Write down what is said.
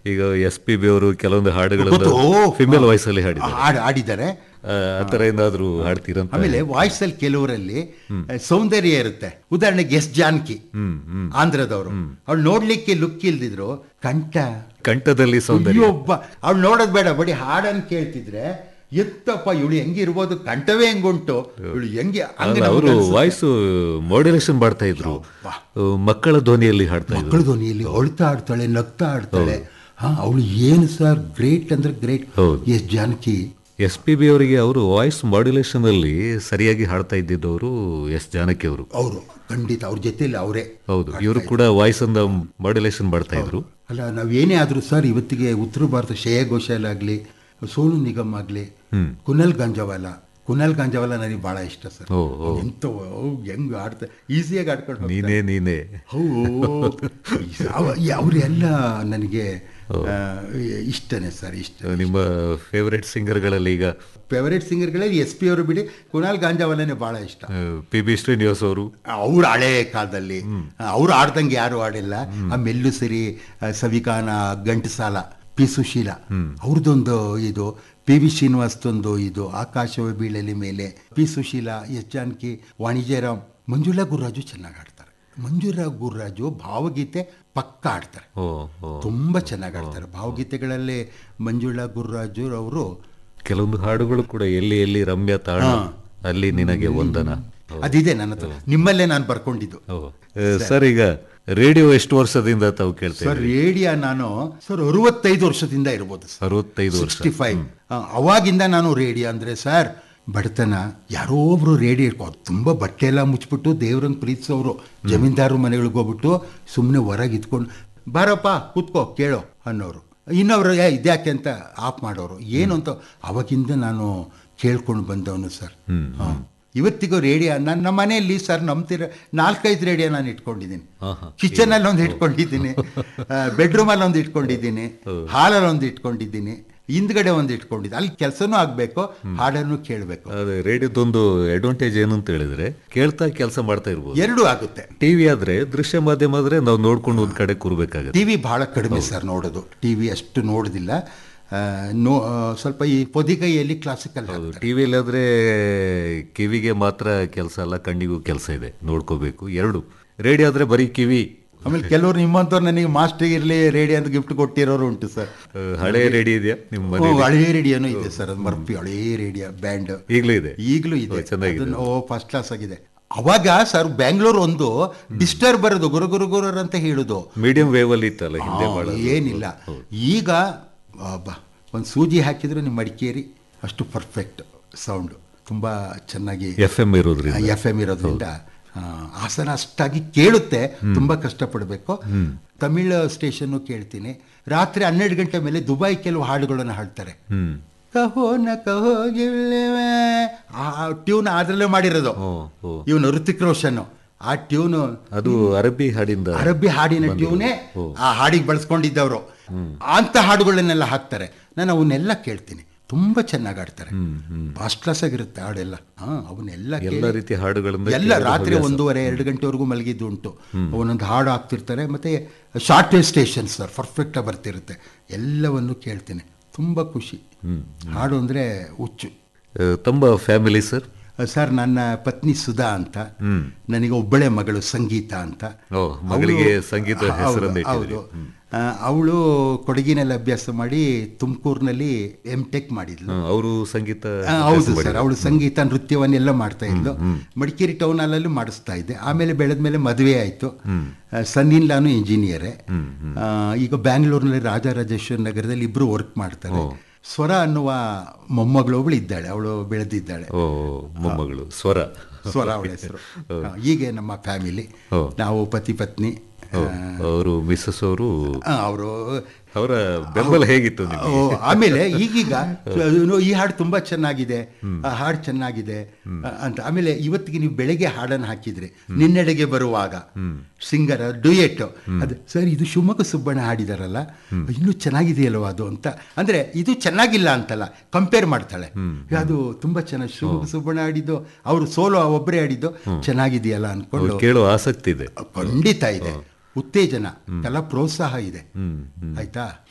ಈಗ S P B ಅವರು ಕೆಲವೊಂದು ಹಾಡುಗಳನ್ನು ಗೊತ್ತು, ಓ, ಫಿಮೇಲ್ ವಾಯ್ಸ್ ಅಲ್ಲಿ ಹಾಡಿದ್ದಾರೆ ಹಾಡು ಆಡಿದ್ದಾರೆ ಆ, ಆ ಥರ ಏನಾದ್ರು ಹಾಡ್ತೀರಂತ ಆಮೇಲೆ ವಾಯ್ಸ್ ಅಲ್ಲಿ ಕೆಲವರಲ್ಲಿ ಸೌಂದರ್ಯ ಇರುತ್ತೆ ಉದಾಹರಣೆಗೆ ಎಸ್ ಜಾನಕಿ ಆಂಧ್ರದವರು ಅವ್ಳು ನೋಡ್ಲಿಕ್ಕೆ ಲುಕ್ ಇಲ್ದಿದ್ರು ಕಂಠ ಕಂಠದಲ್ಲಿ ಸೌಂದರ್ಯ ಒಬ್ಬ ಅವ್ಳು ನೋಡೋದ್ ಬೇಡ ಬಡಿ ಹಾಡನ್ನು ಕೇಳ್ತಿದ್ರೆ ಎತ್ತಪ್ಪ ಇವಳು ಹೆಂಗಿರ್ಬೋದು ಕಂಠವೇ ಹೆಂಗುಂಟು ಇವಳು ಹೆಂಗೆ ಹಂಗೆ ನಮ್ಗೆ ಅವರು ಅನ್ಸುತ್ತೆ. ವಾಯ್ಸ್ ಮಾಡ್ಯುಲೇಷನ್ ಮಾಡ್ತಾ ಇದ್ರು ಯಪ್ಪಾ. ಆ, ಮಕ್ಕಳ ಧ್ವನಿಯಲ್ಲಿ ಹಾಡ್ತಾ ಇದ್ರು ಮಕ್ಕಳ ಧ್ವನಿಯಲ್ಲಿ ಅಳ್ತಾ ಆಡ್ತಾಳೆ ನಗ್ತಾ ಆಡ್ತಾಳೆ ಹಾ ಅವಳು ಏನು ಸರ್ ಗ್ರೇಟ್ ಅಂದ್ರೆ ಗ್ರೇಟ್ ಹೌದು. S Janaki S P B ಅವರಿಗೆ ಅವರು ವಾಯ್ಸ್ ಮಾಡ್ಯುಲೇಷನ್ ಅಲ್ಲಿ ಸರಿಯಾಗಿ ಹಾಡ್ತಾ ಇದ್ದಿದ್ದವರು ಎಸ್ ಜಾನಕಿ ಅವರು ಅವರು ಖಂಡಿತ ಅವ್ರ ಜೊತೆಲಿ ಅವರೇ ಹೌದು ಇವರು ಕೂಡ ವಾಯ್ಸ್ ಅಂದ ಮಾಡ್ಯುಲೇಷನ್ ಮಾಡ್ತಾ ಇದ್ರು ಅಲ್ಲ ನಾವೇನೇ ಆದ್ರೂ ಸರ್ ಇವತ್ತಿಗೆ ಉತ್ತರ ಭಾರತ ಶ್ರೇಯ ಘೋಷಾಲ್ ಆಗಲಿ ಸೋನು ನಿಗಮ್ ಆಗಲಿ ಕುನಲ್ ಗಾಂಜವಾಲ ಕುನಲ್ ಗಾಂಜವಾಲ ನನಗೆ ಬಹಳ ಇಷ್ಟ ಸರ್ ಓ, ಓ. ಎಂತ ಹೆಂಗ್ ಆಡ್ತಾ ಈಸಿಯಾಗಿ ಆಡ್ಕೊಂಡು ಹೋಗ್ತಾರೆ. ನೀನೇ ನೀನೇ ಹೌದು ಅವರೆಲ್ಲ ನನಗೆ ಆ, ಇಷ್ಟನೇ ಸರ್ ಇಷ್ಟ ನಿಮ್ಮ ಫೇವರೆಟ್ ಸಿಂಗರ್ಗಳಲ್ಲಿ ಈಗ ಫೇವರೇಟ್ ಸಿಂಗರ್ಗಳಲ್ಲಿ ಎಸ್ ಪಿ ಅವರು ಬಿಡಿ ಕುನಾಲ್ ಗಾಂಜಾವಾಲನೇ ಬಹಳ ಇಷ್ಟ ಪಿ ಬಿ ಶ್ರೀನಿವಾಸ್ ಅವರು ಅವ್ರು ಹಳೆ ಕಾಲದಲ್ಲಿ ಅವ್ರು ಆಡ್ದಂಗೆ ಯಾರು ಆಡಿಲ್ಲ ಆ ಮೆಲ್ಲು ಸಿರಿ ಆ, ಸವಿಕಾನ ಗಂಟಸಾಲ ಪಿ ಸುಶೀಲ ಅವ್ರದ್ದೊಂದು ಇದು ಪಿ ವಿ ಶ್ರೀನಿವಾಸ್ದೊಂದು ಇದು ಆಕಾಶವೇ ಬೀಳಲಿ ಮೇಲೆ ಪಿ ಸುಶೀಲ ಎಸ್ ಜಾನಕಿ ವಾಣಿಜ್ಯರಾಮ್ ಮಂಜುಳಾ ಗುರುರಾಜು ಚೆನ್ನಾಗಿ ಆಡ್ತಾರೆ ಮಂಜುಳಾ ಗುರುರಾಜು ಭಾವಗೀತೆ ಪಕ್ಕ ಆಡ್ತಾರೆ ಓ ಓ ತುಂಬಾ ಚೆನ್ನಾಗಿ ಆಡ್ತಾರೆ ಭಾವಗೀತೆಗಳಲ್ಲಿ ಮಂಜುಳಾ ಗುರುರಾಜು ಅವರು ಕೆಲವೊಂದು ಹಾಡುಗಳು ಕೂಡ ಎಲ್ಲಿ ಎಲ್ಲಿ ರಮ್ಯ ತಾಣ ಅಲ್ಲಿ ನಿನಗೆ ವಂದನ ಅದಿದೆ ನನ್ನ ಹತ್ರ ನಿಮ್ಮಲ್ಲೇ ನಾನು ಬರ್ಕೊಂಡಿದ್ದು ಓ. ಆ, ಸರ್ ಈಗ ರೇಡಿಯೋ ಎಷ್ಟು ವರ್ಷದಿಂದ ತಾವು ಕೇಳ್ತೇವೆ ಸರ್ ರೇಡಿಯೋ ನಾನು ಸರ್ ಅರವತ್ತೈದು ವರ್ಷದಿಂದ ಇರ್ಬೋದು ಸರ್ ಅರವತ್ತೈದು ವರ್ಷ ಸಿಕ್ಸ್ಟಿ ಫೈವ್ ಅವಾಗಿಂದ ನಾನು ರೇಡಿಯೋ ಅಂದ್ರೆ ಸರ್ ಬಡತನ ಯಾರೋ ಒಬ್ರು ರೇಡಿಯೋ ಇಟ್ಕೋ ತುಂಬ ಬಟ್ಟೆ ಎಲ್ಲ ಮುಚ್ಚಿಬಿಟ್ಟು ದೇವ್ರನ್ನ ಪ್ರೀತಿಸೋರು ಜಮೀನ್ದಾರು ಮನೆಗಳಿಗೆ ಹೋಗ್ಬಿಟ್ಟು ಸುಮ್ಮನೆ ಹೊರಗೆ ಇದ್ಕೊಂಡು ಬಾರಪ್ಪ ಕೂತ್ಕೋ ಕೇಳೋ ಅನ್ನೋರು ಇನ್ನೊಬ್ರು ಏ ಇದ್ಯಾಕೆ ಅಂತ ಆಫ್ ಮಾಡೋರು ಏನು ಅಂತ ಅವಾಗಿಂದ ನಾನು ಕೇಳ್ಕೊಂಡು ಬಂದವನು ಸರ್ ಹಾಂ ಇವತ್ತಿಗೂ ರೇಡಿಯೋ ನನ್ನ ನಮ್ಮ ಮನೆಯಲ್ಲಿ ಸರ್ ನಂಬ್ತಿರ ನಾಲ್ಕೈದು ರೇಡಿಯೋ ನಾನು ಇಟ್ಕೊಂಡಿದ್ದೀನಿ ಕಿಚನ್ ಅಲ್ಲಿ ಒಂದು ಇಟ್ಕೊಂಡಿದ್ದೀನಿ ಬೆಡ್ರೂಮ್ ಅಲ್ಲಿ ಒಂದು ಇಟ್ಕೊಂಡಿದ್ದೀನಿ ಹಾಲಲ್ಲಿ ಒಂದು ಇಟ್ಕೊಂಡಿದ್ದೀನಿ ಹಿಂದ್ಗಡೆ ಒಂದು ಇಟ್ಕೊಂಡಿದ್ದೀನಿ ಅಲ್ಲಿ ಕೆಲಸನೂ ಆಗಬೇಕು ಹಾಡನ್ನು ಕೇಳಬೇಕು ಅದೇ ರೇಡಿಯೋದೊಂದು ಅಡ್ವಾಂಟೇಜ್ ಏನು ಅಂತ ಹೇಳಿದ್ರೆ ಕೇಳ್ತಾ ಕೆಲಸ ಮಾಡ್ತಾ ಇರ್ಬೋದು ಎರಡೂ ಆಗುತ್ತೆ ಟಿವಿ ಆದ್ರೆ ದೃಶ್ಯ ಮಾಧ್ಯಮ ಆದ್ರೆ ನಾವು ನೋಡ್ಕೊಂಡು ಒಂದ್ ಕಡೆ ಕೂರ್ಬೇಕಾಗತ್ತೆ ಟಿವಿ ಬಹಳ ಕಡಿಮೆ ಸರ್ ನೋಡೋದು ಟಿವಿ ಅಷ್ಟು ನೋಡೋದಿಲ್ಲ ಆ, ನೋ ಆ, ಸ್ವಲ್ಪ ಈ ಪೊದಿಗೈಯಲ್ಲಿ ಕ್ಲಾಸಿಕಲ್ ಹೌದು ಟಿವಿಯಲ್ಲಿ ಆದ್ರೆ ಕಿವಿಗೆ ಮಾತ್ರ ಕೆಲಸ ಅಲ್ಲ ಕಣ್ಣಿಗೂ ಕೆಲಸ ಇದೆ ನೋಡ್ಕೋಬೇಕು ಎರಡು ರೇಡಿಯೋ ಆದ್ರೆ ಬರೀ ಕಿವಿ ಆಮೇಲೆ ಕೆಲವರು ನಿಮ್ಮಂಥವ್ರು ನನಗೆ ಮಾಸ್ಟರ್ ಇರಲಿ ರೇಡಿಯೋ ಅಂತ ಗಿಫ್ಟ್ ಕೊಟ್ಟಿರೋರು ಉಂಟು ಸರ್ ಆ, ಹಳೆ ರೇಡಿಯೋ ಇದೆಯಾ ನಿಮ್ಮ ಮನೆ ಓ, ಹಳೇ ರೇಡಿಯೋನು ಇದೆ ಸರ್ ಅದು ಮರ್ಪಿ ಹಳೇ ರೇಡಿಯೋ ಬ್ಯಾಂಡ್ ಈಗಲೂ ಇದೆ ಈಗಲೂ ಇದೆ ಓ, ಚೆನ್ನಾಗಿದೆ. ಅದನ್ನ- ಓ ಫಸ್ಟ್ ಕ್ಲಾಸ್ ಆಗಿದೆ ಅವಾಗ ಸರ್ ಬ್ಯಾಂಗ್ಳೂರ್ ಒಂದು ಡಿಸ್ಟರ್ಬ್ ಬರೋದು ಗುರು ಗುರು ಗುರುರ್ ಅಂತ ಹೇಳುದು ಮೀಡಿಯಂ ವೇವ್ ಅಲ್ಲಿ ಇತ್ತಲ್ಲ ಹಿಂದೆ ಆ, ಬಹಳ ಏನಿಲ್ಲ ಈಗ ಒಂದು ಸೂಜಿ ಹಾಕಿದ್ರೆ ನಿಮ್ಮ ಮಡಿಕೇರಿ ಅಷ್ಟು ಪರ್ಫೆಕ್ಟ್ ಸೌಂಡ್ ತುಂಬಾ ಚೆನ್ನಾಗಿ ಎಫ್ ಎಂ ಇರೋದ್ರಿಂದ ಎಫ್ ಎಂ ಇರೋದ್ರಿಂದ ಆ, ಹಾಸನ ಅಷ್ಟಾಗಿ ಕೇಳುತ್ತೆ ತುಂಬಾ ಕಷ್ಟಪಡಬೇಕು ತಮಿಳ್ ಸ್ಟೇಷನ್ನು ಕೇಳ್ತೀನಿ ರಾತ್ರಿ ಹನ್ನೆರಡು ಗಂಟೆ ಮೇಲೆ ದುಬೈ ಕೆಲವು ಹಾಡುಗಳನ್ನು ಹಾಡ್ತಾರೆ ಹ್ಮ್ ಕಹೋ ನ ಕಹೋ ಗಿಲ್ಲೆವೆ. ಆ ಟ್ಯೂನ್ ಅದ್ರಲ್ಲೇ ಮಾಡಿರೋದು ಓ ಓ ಇವನು ಋತಿಕ್ ರೋಷನ್ ಆ ಟ್ಯೂನು ಅದು ಅರಬ್ಬಿ ಹಾಡಿಂದ ಅರಬ್ಬಿ ಹಾಡಿನ ಟ್ಯೂನೇ ಆ ಹಾಡಿಗೆ ಬಳಸ್ಕೊಂಡಿದ್ದವರು ಅಂತ ಹಾಡುಗಳನ್ನೆಲ್ಲ ಹಾಕ್ತಾರೆ ನಾನು ಅವನ್ನೆಲ್ಲ ಕೇಳ್ತೀನಿ ತುಂಬಾ ಚೆನ್ನಾಗಿ ಆಡ್ತಾರೆ ಫಸ್ಟ್ ಕ್ಲಾಸ್ ಆಗಿರುತ್ತೆ ಹಾಡೆಲ್ಲ ಹಾ ಅವನ್ನೆಲ್ಲ ಎಲ್ಲ ಕೇಳಿ- ರೀತಿಯ ಹಾಡುಗಳಿಂದ ಎಲ್ಲ ಕೇಳೋದು ರಾತ್ರಿ ಹವ್ಯಾಸ. ಒಂದೂವರೆ ಎರಡು ಗಂಟೆವರೆಗೂ ಮಲಗಿದ್ದು ಉಂಟು ಒಂದೊಂದು ಹಾಡು ಹಾಕ್ತಿರ್ತಾರೆ ಮತ್ತೆ short wave station sir perfect ಬರ್ತಿರುತ್ತೆ ಎಲ್ಲವನ್ನು ಕೇಳ್ತೀನಿ ತುಂಬಾ ಖುಷಿ ಹಾಡು ಅಂದ್ರೆ ಹುಚ್ಚು ಆ, ತಮ್ಮ ಫ್ಯಾಮಿಲಿ ಸರ್ ಸರ್ ನನ್ನ ಪತ್ನಿ ಸುಧಾ ಅಂತ ನನಗೆ ಒಬ್ಬಳೆ ಮಗಳು ಸಂಗೀತ ಅಂತ ಓ, ಮಗಳಿಗೆ ಅವ್ಳು- ಸಂಗೀತ ಹೌದು, ಹೆಸರನ್ನು ಇಟ್ಟಿದ್ದೀರಿ. ಹೌದು ಅವಳು ಕೊಡಗಿನಲ್ಲಿ ಅಭ್ಯಾಸ ಮಾಡಿ ತುಮಕೂರಿನಲ್ಲಿ ಎಂ ಟೆಕ್ ಮಾಡಿದ್ಲು ಅವರು ಸಂಗೀತ ಆ, ಹೌದು ಸರ್ ಅವಳು ಸಂಗೀತ ನೃತ್ಯವನ್ನೆಲ್ಲ ಮಾಡ್ತಾ ಇದ್ಲು ಮಡಿಕೇರಿ ಟೌನ್ ಹಾಲಲ್ಲೂ ಮಾಡಿಸ್ತಾ ಇದ್ದೆ ಆಮೇಲೆ ಬೆಳೆದ ಮೇಲೆ ಮದುವೆ ಆಯಿತು ಸನ್ನಿನ್ ಲಾನು ಇಂಜಿನಿಯರೇ ಆ, ಈಗ ಬ್ಯಾಂಗ್ಳೂರಿನಲ್ಲಿ ರಾಜರಾಜೇಶ್ವರ ನಗರದಲ್ಲಿ ಇಬ್ರು ವರ್ಕ್ ಮಾಡ್ತಾರೆ ಸ್ವರ ಅನ್ನುವ ಮೊಮ್ಮಗಳು ಒಬ್ಳು ಇದ್ದಾಳೆ ಅವಳು ಬೆಳೆದಿದ್ದಾಳೆ ಓ ಮೊಮ್ಮಗಳು ಸ್ವರ ಸ್ವರ ಅವಳ ಹೆಸರು ಹೀಗೆ ನಮ್ಮ ಫ್ಯಾಮಿಲಿ ಓ. ನಾವು ಪತಿ ಪತ್ನಿ ಅವರು ಮಿಸ್ಸಸ್ ಅವರು ಅವರು ಅವರ ಬೆಂಬಲ ಹೇಗಿತ್ತು ನಿಮಗೆ ಓ, ಆಮೇಲೆ ಈಗೀಗ ಏನು, ಈ ಹಾಡು ತುಂಬಾ ಚೆನ್ನಾಗಿದೆ ಆ ಹಾಡು ಚೆನ್ನಾಗಿದೆ ಆ, ಅಂತ ಆಮೇಲೆ ಇವತ್ತಿಗೆ ನೀವು ಬೆಳಗ್ಗೆ ಹಾಡನ್ನು ಹಾಕಿದ್ರೆ ನಿನ್ನೆಡೆಗೆ ಬರುವಾಗ ಸಿಂಗರ್ ಡುಯೆಟ್ ಅದು ಸರ್ ಇದು ಶಿವಮೊಗ್ಗ ಸುಬ್ಬಣ್ಣ ಹಾಡಿದಾರಲ್ಲ ಇನ್ನೂ ಚೆನ್ನಾಗಿದೆಯಲ್ವ ಅದು ಅಂತ ಅಂದ್ರೆ ಇದು ಚೆನ್ನಾಗಿಲ್ಲ ಅಂತಲ್ಲ ಕಂಪೇರ್ ಮಾಡ್ತಾಳೆ ಅದು ತುಂಬಾ ಚೆನ್ನಾಗಿ ಶಿವಮೊಗ್ಗ ಸುಬ್ಬಣ್ಣ ಹಾಡಿದ್ದು ಅವರು ಸೋಲೋ ಒಬ್ಬರೇ ಹಾಡಿದ್ದು ಚೆನ್ನಾಗಿದೆಯಲ್ಲ ಅನ್ಕೊಂಡು ಅವ್ರು ಕೇಳೋ ಆಸಕ್ತಿ ಇದೆ ಖಂಡಿತ ಇದೆ ಉತ್ತೇಜನ ಕಲಾ ಪ್ರೋತ್ಸಾಹ ಇದೆ ಆಯ್ತಾ